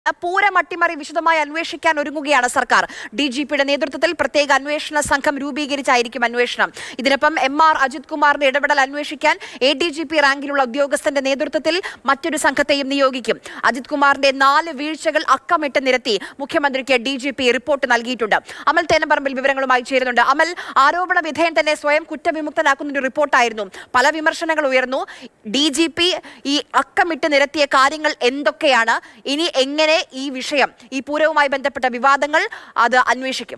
പൂരം അട്ടിമറി വിശദമായി അന്വേഷിക്കാൻ ഒരുങ്ങുകയാണ് സർക്കാർ ഡി ജി പിയുടെ നേതൃത്വത്തിൽ പ്രത്യേക അന്വേഷണ സംഘം രൂപീകരിച്ചായിരിക്കും അന്വേഷണം ഇതിനൊപ്പം എം ആർ അജിത് കുമാറിന്റെ ഇടപെടൽ അന്വേഷിക്കാൻ എ ഡി ജി പി റാങ്കിലുള്ള ഉദ്യോഗസ്ഥന്റെ നേതൃത്വത്തിൽ മറ്റൊരു സംഘത്തെയും നിയോഗിക്കും അജിത് കുമാറിന്റെ നാല് വീഴ്ചകൾ അക്കമിട്ട് നിരത്തി മുഖ്യമന്ത്രിക്ക് ഡി ജി പി റിപ്പോർട്ട് നൽകിയിട്ടുണ്ട് അമൽ തേനമ്പറമ്പിൽ വിവരങ്ങളുമായി ചേരുന്നുണ്ട് അമൽ ആരോപണ വിധേയൻ തന്നെ സ്വയം കുറ്റവിമുക്തനാക്കുന്ന ഒരു റിപ്പോർട്ടായിരുന്നു പല വിമർശനങ്ങൾ ഉയർന്നു ഡി ജി പി ഈ അക്കമിട്ട് നിരത്തിയ കാര്യങ്ങൾ എന്തൊക്കെയാണ് ഇനി എങ്ങനെ ഈ വിഷയം ഈ പൂരവുമായി ബന്ധപ്പെട്ട വിവാദങ്ങൾ അത് അന്വേഷിക്കും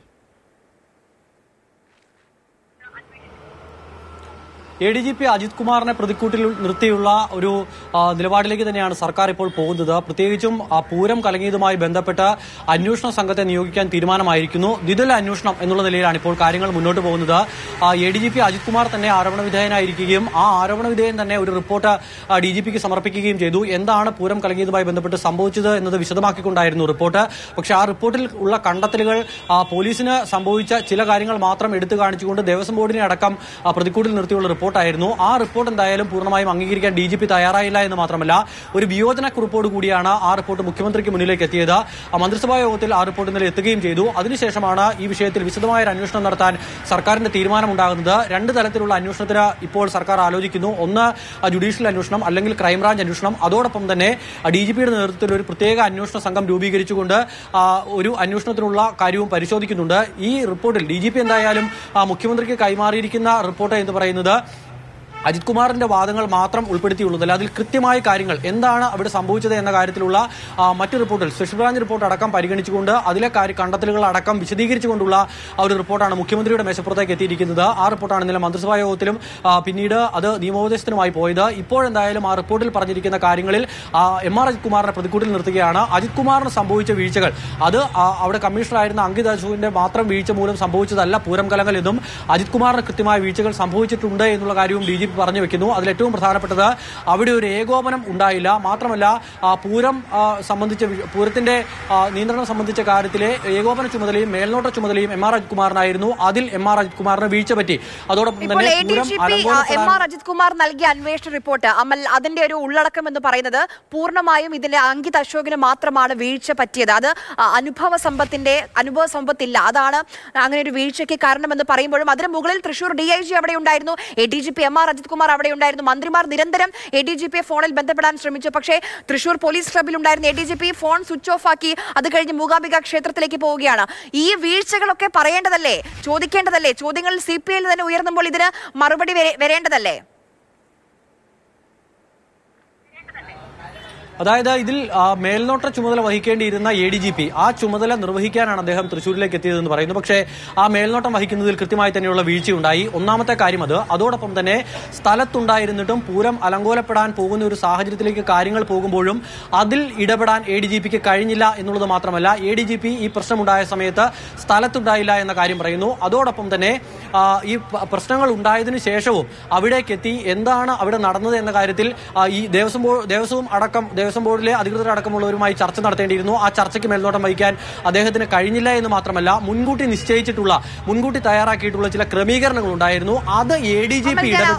A D G P Ajith കുമാറിനെ പ്രതിക്കൂട്ടിൽ നിർത്തിയുള്ള ഒരു ആ, നിലപാടിലേക്ക് തന്നെയാണ് സർക്കാർ ഇപ്പോൾ പോകുന്നത് പ്രത്യേകിച്ചും ആ പൂരം കലങ്ങിയതുമായി ബന്ധപ്പെട്ട് അന്വേഷണ സംഘത്തെ നിയോഗിക്കാൻ തീരുമാനമായിരിക്കുന്നു ദ്വിതല അന്വേഷണം എന്നുള്ള നിലയിലാണ് ഇപ്പോൾ കാര്യങ്ങൾ മുന്നോട്ട് പോകുന്നത് A D G P Ajith Kumar തന്നെ ആരോപണ വിധേയനായിരിക്കുകയും ആ ആരോപണ വിധേയൻ തന്നെ ഒരു റിപ്പോർട്ട് ഡി ജി പിക്ക് സമർപ്പിക്കുകയും ചെയ്തു എന്താണ് പൂരം കലങ്ങിയതുമായി ബന്ധപ്പെട്ട് സംഭവിച്ചത് എന്നത് വിശദമാക്കിക്കൊണ്ടായിരുന്നു റിപ്പോർട്ട് പക്ഷേ ആ റിപ്പോർട്ടിൽ ഉള്ള കണ്ടെത്തലുകൾ ആ, പോലീസിന് സംഭവിച്ച ചില കാര്യങ്ങൾ മാത്രം എടുത്തു കാണിച്ചുകൊണ്ട് ദേവസ്വം ബോർഡിനെ അടക്കം ആ, പ്രതിക്കൂട്ടിൽ നിർത്തിയുള്ള റിപ്പോർട്ടായിരുന്നു ആ റിപ്പോർട്ട് എന്തായാലും പൂർണ്ണമായും അംഗീകരിക്കാൻ ഡി ജി പി തയ്യാറായില്ല എന്ന് മാത്രമല്ല ഒരു വിയോജന കുറിപ്പോട് കൂടിയാണ് ആ റിപ്പോർട്ട് മുഖ്യമന്ത്രിക്ക് മുന്നിലേക്ക് എത്തിയത് ആ മന്ത്രിസഭാ യോഗത്തിൽ ആ റിപ്പോർട്ട് ഇന്നലെ എത്തുകയും ചെയ്തു അതിനുശേഷമാണ് ഈ വിഷയത്തിൽ വിശദമായ ഒരു അന്വേഷണം നടത്താൻ സർക്കാരിന്റെ തീരുമാനമുണ്ടാകുന്നത് രണ്ട് തലത്തിലുള്ള അന്വേഷണത്തിന് ഇപ്പോൾ സർക്കാർ ആലോചിക്കുന്നു ഒന്ന് ആ, ജുഡീഷ്യൽ അന്വേഷണം അല്ലെങ്കിൽ ക്രൈംബ്രാഞ്ച് അന്വേഷണം അതോടൊപ്പം തന്നെ ഡി ജി പിയുടെ നേതൃത്വത്തിൽ ഒരു പ്രത്യേക അന്വേഷണ സംഘം രൂപീകരിച്ചുകൊണ്ട് ആ, ഒരു അന്വേഷണത്തിനുള്ള കാര്യവും പരിശോധിക്കുന്നുണ്ട് ഈ റിപ്പോർട്ടിൽ ഡി ജി പി എന്തായാലും ആ, മുഖ്യമന്ത്രിക്ക് കൈമാറിയിരിക്കുന്ന റിപ്പോർട്ട് എന്ന് പറയുന്നത് അജിത് കുമാറിന്റെ വാദങ്ങൾ മാത്രം ഉൾപ്പെടുത്തിയുള്ളതല്ല അതിൽ കൃത്യമായ കാര്യങ്ങൾ എന്താണ് അവിടെ സംഭവിച്ചത് എന്ന കാര്യത്തിലുള്ള ആ, മറ്റു റിപ്പോർട്ടിൽ സ്പെഷ്യൽ ബ്രാഞ്ച് റിപ്പോർട്ട് അടക്കം പരിഗണിച്ചുകൊണ്ട് അതിലെ കാര്യ കണ്ടെത്തലുകൾ അടക്കം വിശദീകരിച്ചുകൊണ്ടുള്ള ആ ഒരു റിപ്പോർട്ടാണ് മുഖ്യമന്ത്രിയുടെ മേശപ്പുറത്തേക്ക് എത്തിയിരിക്കുന്നത് ആ റിപ്പോർട്ടാണ് ഇന്നലെ മന്ത്രിസഭാ യോഗത്തിലും ആ, പിന്നീട് അത് നിയമോപദേശത്തിനുമായി പോയത് ഇപ്പോഴെന്തായാലും ആ റിപ്പോർട്ടിൽ പറഞ്ഞിരിക്കുന്ന കാര്യങ്ങളിൽ ആ, എം ആർ അജിത് കുമാറിനെ പ്രതിക്കൂട്ടിൽ നിർത്തുകയാണ് അജിത് കുമാറിന് സംഭവിച്ച വീഴ്ചകൾ അത് ആ, അവിടെ കമ്മീഷണറായിരുന്ന അങ്കിത് അശോകിന്റെ മാത്രം വീഴ്ച മൂലം സംഭവിച്ചതല്ല പൂരം കലങ്ങൽ എന്നും അജിത് കുമാറിന് കൃത്യമായ വീഴ്ചകൾ സംഭവിച്ചിട്ടുണ്ട് എന്നുള്ള കാര്യവും ഡി ജി പി പറഞ്ഞു വെക്കുന്നു അതിൽ ഏറ്റവും പ്രധാനപ്പെട്ടത് അവിടെ ഒരു ഏകോപനം ഉണ്ടായില്ല മാത്രമല്ല ആ, പൂരം ആ, സംബന്ധിച്ച വി- പൂരത്തിന്റെ ആ, നിയന്ത്രണം സംബന്ധിച്ച കാര്യത്തിലെ ഏകോപന ചുമതലയും മേൽനോട്ട ചുമതലയും എം ആർ അജിത് കുമാറിനായിരുന്നു അതിൽ എം ആർ അജിത് കുമാറിന് വീഴ്ച പറ്റി അതോടൊപ്പം ഇപ്പോൾ തന്നെ A D Pooram G P M അലങ്കോലപ്പെടാൻ ആർ അജിത് കുമാർ നൽകിയ അന്വേഷണ റിപ്പോർട്ട് അമൽ അതിന്റെ ഒരു ഉള്ളടക്കം എന്ന് പറയുന്നത് പൂർണ്ണമായും ഇതിലെ അങ്കിത് അശോകിന് മാത്രമാണ് വീഴ്ച പറ്റിയത് അത് ആ, അനുഭവ സമ്പത്തിന്റെ അനുഭവ സമ്പത്തില്ല അതാണ് അങ്ങനെ ഒരു വീഴ്ചയ്ക്ക് കാരണമെന്ന് പറയുമ്പോഴും അതിന് മുകളിൽ തൃശൂർ ഡി ഐ ജി അവിടെ ഉണ്ടായിരുന്നു A D G P M R Ajith Kumar അവിടെ ഉണ്ടായിരുന്നു മന്ത്രിമാർ നിരന്തരം എ ഡി ജി പിയെ ഫോണിൽ ബന്ധപ്പെടാൻ ശ്രമിച്ചു പക്ഷേ തൃശൂർ പോലീസ് ക്ലബിൽ ഉണ്ടായിരുന്ന A D G P phone switch off ആക്കി അത് കഴിഞ്ഞ് മൂകാംബിക ക്ഷേത്രത്തിലേക്ക് പോവുകയാണ് ഈ വീഴ്ചകളൊക്കെ പറയേണ്ടതല്ലേ ചോദിക്കേണ്ടതല്ലേ ചോദ്യങ്ങൾ സി പി ഐയിൽ തന്നെ ഉയർന്നുമ്പോൾ ഇതിന് മറുപടി വരെ- വരേണ്ടതല്ലേ അതായത് ഇതിൽ ആ, മേൽനോട്ട ചുമതല വഹിക്കേണ്ടിയിരുന്ന എ ഡി ജി പി ആ ചുമതല നിർവഹിക്കാനാണ് അദ്ദേഹം തൃശ്ശൂരിലേക്ക് എത്തിയതെന്ന് പറയുന്നു പക്ഷേ ആ മേൽനോട്ടം വഹിക്കുന്നതിൽ കൃത്യമായി തന്നെയുള്ള വീഴ്ചയുണ്ടായി ഒന്നാമത്തെ കാര്യം അത് അതോടൊപ്പം തന്നെ സ്ഥലത്തുണ്ടായിരുന്നിട്ടും പൂരം അലങ്കോലപ്പെടാൻ പോകുന്ന ഒരു സാഹചര്യത്തിലേക്ക് കാര്യങ്ങൾ പോകുമ്പോഴും അതിൽ ഇടപെടാൻ എ ഡി ജി പിക്ക് കഴിഞ്ഞില്ല എന്നുള്ളത് മാത്രമല്ല എ ഡി ജി പി ഈ പ്രശ്നമുണ്ടായ സമയത്ത് സ്ഥലത്തുണ്ടായില്ല എന്ന കാര്യം പറയുന്നു അതോടൊപ്പം തന്നെ ആ, ഈ പ- പ്രശ്നങ്ങൾ ഉണ്ടായതിനു ശേഷവും അവിടേക്ക് എത്തി എന്താണ് അവിടെ നടന്നത് എന്ന കാര്യത്തിൽ ആ, ഈ ദേവസ്വം ബോർഡ് ദേവസ്വം അടക്കം ദേവസ്വം ബോർഡിലെ അധികൃതർ അടക്കമുള്ളവരുമായി ചർച്ച നടത്തേണ്ടിയിരുന്നു ആ ചർച്ചയ്ക്ക് മേൽനോട്ടം വഹിക്കാൻ അദ്ദേഹത്തിന് കഴിഞ്ഞില്ല എന്ന് മാത്രമല്ല മുൻകൂട്ടി നിശ്ചയിച്ചിട്ടുള്ള മുൻകൂട്ടി തയ്യാറാക്കിയിട്ടുള്ള ചില ക്രമീകരണങ്ങൾ ഉണ്ടായിരുന്നു അത് A D G P Amal, ഞാൻ